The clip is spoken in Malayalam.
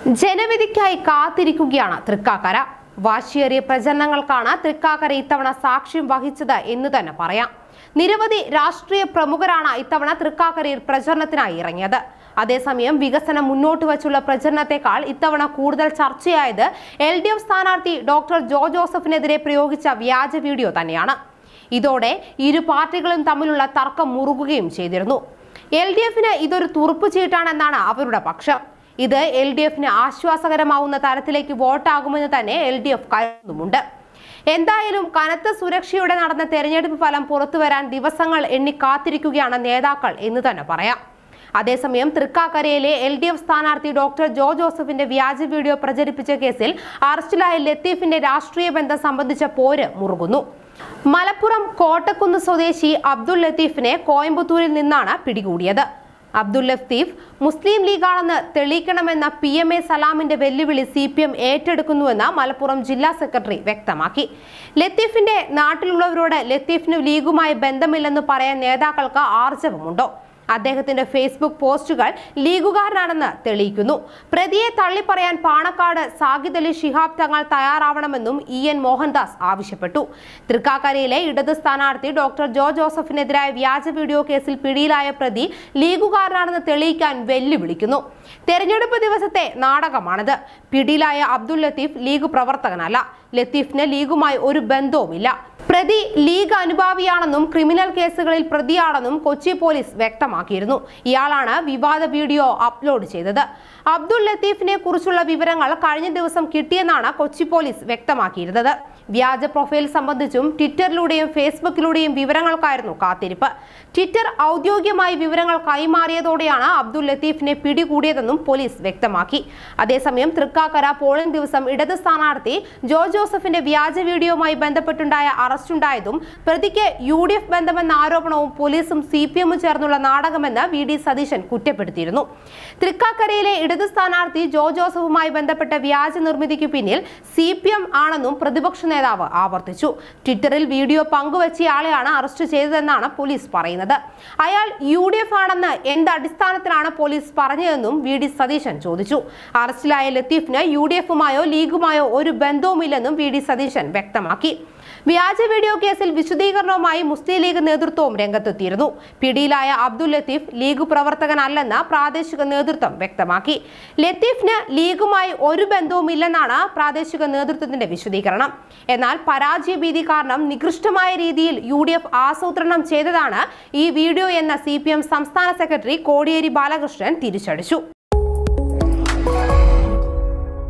ജനവിധിക്കായി കാത്തിരിക്കുകയാണ് തൃക്കാക്കര വാശിയേറിയ പ്രചരണങ്ങൾക്കാണ് തൃക്കാക്കര ഇത്തവണ സാക്ഷ്യം വഹിച്ചത് എന്ന് തന്നെ പറയാം നിരവധി രാഷ്ട്രീയ പ്രമുഖരാണ് ഇത്തവണ തൃക്കാക്കരയിൽ പ്രചരണത്തിനായി ഇറങ്ങിയത് അതേസമയം വികസനം മുന്നോട്ട് വച്ചുള്ള പ്രചരണത്തെക്കാൾ ഇത്തവണ കൂടുതൽ ചർച്ചയായത് എൽ ഡി എഫ് സ്ഥാനാർത്ഥി ഡോക്ടർ ജോ ജോസഫിനെതിരെ പ്രയോഗിച്ച വ്യാജ വീഡിയോ തന്നെയാണ് ഇതോടെ ഇരു പാർട്ടികളും തമ്മിലുള്ള തർക്കം മുറുകുകയും ചെയ്തിരുന്നു എൽ ഡി എഫിന് ഇതൊരു തുറുപ്പ് ചീട്ടാണെന്നാണ് അവരുടെ പക്ഷം ഇത് എൽ ഡി എഫിന് ആശ്വാസകരമാവുന്ന തരത്തിലേക്ക് വോട്ടാകുമെന്ന് തന്നെ എൽ ഡി എഫ് കരുതുന്നുമുണ്ട് എന്തായാലും കനത്ത സുരക്ഷയോടെ നടന്ന തെരഞ്ഞെടുപ്പ് ഫലം പുറത്തുവരാൻ ദിവസങ്ങൾ എണ്ണി കാത്തിരിക്കുകയാണ് നേതാക്കൾ എന്ന് തന്നെ പറയാം അതേസമയം തൃക്കാക്കരയിലെ എൽ ഡി എഫ് സ്ഥാനാർത്ഥി ഡോക്ടർ ജോ ജോസഫിന്റെ വ്യാജ വീഡിയോ പ്രചരിപ്പിച്ച കേസിൽ അറസ്റ്റിലായ ലത്തീഫിന്റെ രാഷ്ട്രീയ ബന്ധം സംബന്ധിച്ച പോര് മുറുകുന്നു മലപ്പുറം കോട്ടക്കുന്ന് സ്വദേശി അബ്ദുൾ ലത്തീഫിനെ കോയമ്പത്തൂരിൽ നിന്നാണ് പിടികൂടിയത് അബ്ദുൾ ലത്തീഫ് മുസ്ലിം ലീഗാണെന്ന് തെളിയിക്കണമെന്ന പി എം എ സലാമിന്റെ വെല്ലുവിളി സി പി എം ഏറ്റെടുക്കുന്നുവെന്ന് മലപ്പുറം ജില്ലാ സെക്രട്ടറി വ്യക്തമാക്കി ലത്തീഫിന്റെ നാട്ടിലുള്ളവരോട് ലത്തീഫിന് ലീഗുമായി ബന്ധമില്ലെന്ന് പറയാൻ നേതാക്കൾക്ക് ആർജവമുണ്ടോ അദ്ദേഹത്തിന്റെ ഫേസ്ബുക്ക് പോസ്റ്റുകൾ ലീഗുകാരനാണെന്ന് തെളിയിക്കുന്നു പ്രതിയെ തള്ളിപ്പറയാൻ പാണക്കാട് സാഗിദ് അലി ശിഹാബ് തങ്ങൾ തയ്യാറാവണമെന്നും ഇ എൻ മോഹൻദാസ് ആവശ്യപ്പെട്ടു തൃക്കാക്കരയിലെ ഇടത് സ്ഥാനാർത്ഥി ഡോക്ടർ ജോ ജോസഫിനെതിരായ വ്യാജ വീഡിയോ കേസിൽ പിടിയിലായ പ്രതി ലീഗുകാരനാണെന്ന് തെളിയിക്കാൻ വെല്ലുവിളിക്കുന്നു തെരഞ്ഞെടുപ്പ് ദിവസത്തെ നാടകമാണിത് പിടിയിലായ അബ്ദുൽ ലത്തീഫ് ലീഗ് പ്രവർത്തകനല്ല ലത്തീഫിന് ലീഗുമായി ഒരു ബന്ധവുമില്ല പ്രതി ലീഗ് അനുഭാവിയാണെന്നും ക്രിമിനൽ കേസുകളിൽ പ്രതിയാണെന്നും കൊച്ചി പോലീസ് വ്യക്തമാക്കിയിരുന്നു ഇയാളാണ് വിവാദ വീഡിയോ അപ്ലോഡ് ചെയ്തത് അബ്ദുൾ ലത്തീഫിനെ കുറിച്ചുള്ള വിവരങ്ങൾ കഴിഞ്ഞ ദിവസം കിട്ടിയെന്നാണ് കൊച്ചി പോലീസ് വ്യക്തമാക്കിയിരുന്നത് വ്യാജ പ്രൊഫൈൽ സംബന്ധിച്ചും ട്വിറ്ററിലൂടെയും ഫേസ്ബുക്കിലൂടെയും വിവരങ്ങൾക്കായിരുന്നു കാത്തിരിപ്പ് ട്വിറ്റർ ഔദ്യോഗികമായി വിവരങ്ങൾ കൈമാറിയതോടെയാണ് അബ്ദുൾ ലത്തീഫിനെ പിടികൂടിയതെന്നും പോലീസ് വ്യക്തമാക്കി അതേസമയം തൃക്കാക്കര പോളിംഗ് ദിവസം ഇടത് സ്ഥാനാർത്ഥി ജോ ജോസഫിന്റെ വ്യാജ വീഡിയോയുമായി ബന്ധപ്പെട്ടുണ്ടായ അറസ്റ്റുണ്ടായതും പ്രതിക്ക് യു ഡി എഫ് ബന്ധമെന്ന ആരോപണവും പോലീസും സി പി എമ്മും ചേർന്നുള്ള നാടകമെന്ന് വി ഡി സതീശൻ കുറ്റപ്പെടുത്തിയിരുന്നു തൃക്കാക്കരയിലെ ഇടത് സ്ഥാനാർത്ഥി ജോ ജോസഫുമായി ബന്ധപ്പെട്ട വ്യാജ നിർമ്മിതിക്ക് പിന്നിൽ സി പി എം ആണെന്നും പ്രതിപക്ഷ നേതാവ് ആവർത്തിച്ചു ട്വിറ്ററിൽ വീഡിയോ പങ്കുവച്ചയാളെയാണ് അറസ്റ്റ് ചെയ്തതെന്നാണ് പോലീസ് പറയുന്നത് അയാൾ യു ഡി എഫ് ആണെന്ന് എന്ത് അടിസ്ഥാനത്തിലാണ് പോലീസ് പറഞ്ഞതെന്നും വി ഡി സതീശൻ ചോദിച്ചു അറസ്റ്റിലായ ലത്തീഫിന് യു ഡി എഫുമായോ ലീഗുമായോ ഒരു ബന്ധവുമില്ലെന്നും വി ഡി സതീശൻ വ്യക്തമാക്കി വ്യാജ വീഡിയോ കേസിൽ വിശദീകരണവുമായി മുസ്ലിം ലീഗ് നേതൃത്വവും രംഗത്തെത്തിയിരുന്നു പിടിയിലായ അബ്ദുൽ ലത്തീഫ് ലീഗ് പ്രവർത്തകനല്ലെന്ന് പ്രാദേശിക നേതൃത്വം വ്യക്തമാക്കി ലത്തീഫിന് ലീഗുമായി ഒരു ബന്ധവുമില്ലെന്നാണ് പ്രാദേശിക നേതൃത്വത്തിന്റെ വിശദീകരണം എന്നാൽ പരാജയ ഭീതി കാരണം നികൃഷ്ടമായ രീതിയിൽ യു ഡി എഫ് ആസൂത്രണം ചെയ്തതാണ് ഈ വീഡിയോ എന്ന സി സംസ്ഥാന സെക്രട്ടറി കോടിയേരി ബാലകൃഷ്ണൻ തിരിച്ചടിച്ചു